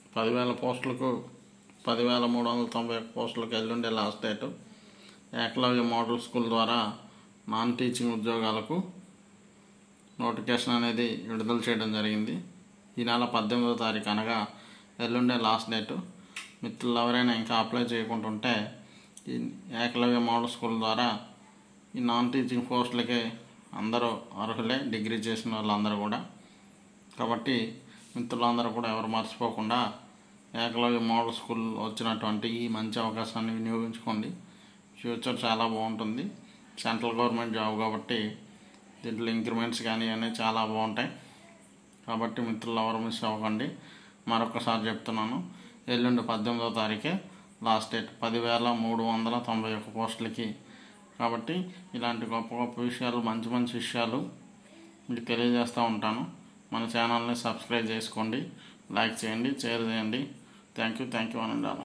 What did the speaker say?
పదివేల పోస్టులకు పదివేల మూడు వందల తొంభై ఒక్క పోస్టులకు ఎల్లుండే last date Eklavya model school ద్వారా నాన్ టీచింగ్ ఉద్యోగాలకు నోటిఫికేషన్ అనేది విడుదల చేయడం జరిగింది ఈ నెల పద్దెనిమిదవ తారీఖు అనగా ఎల్లుండే లాస్ట్ డేటు మిత్రులు ఎవరైనా ఇంకా అప్లై చేయకుంటుంటే ఈ ఏకలవ్య మోడల్ స్కూల్ ద్వారా ఈ నాన్ టీచింగ్ పోస్టులకి అందరూ అర్హులే డిగ్రీ చేసిన వాళ్ళందరూ కూడా కాబట్టి మిత్రులందరూ కూడా ఎవరు మర్చిపోకుండా ఏకలవ్య మోడల్ స్కూల్ వచ్చినటువంటి ఈ మంచి అవకాశాన్ని వినియోగించుకోండి ఫ్యూచర్ చాలా బాగుంటుంది సెంట్రల్ గవర్నమెంట్ జాబ్ కాబట్టి దీంట్లో ఇంక్రిమెంట్స్ కానీ అన్నీ చాలా బాగుంటాయి కాబట్టి మిత్రులు ఎవరు మిస్ అవ్వకండి మరొకసారి చెప్తున్నాను ఎల్లుండి పద్దెనిమిదవ తారీఖే లాస్ట్ డేట్ పదివేల మూడు వందల తొంభై ఒక్క పోస్టులకి కాబట్టి ఇలాంటి గొప్ప గొప్ప విషయాలు మంచి మంచి విషయాలు మీకు తెలియజేస్తూ ఉంటాను మన ఛానల్ని సబ్స్క్రైబ్ చేసుకోండి లైక్ చేయండి షేర్ చేయండి థ్యాంక్ యూ థ్యాంక్ యూ అని ఉండాలి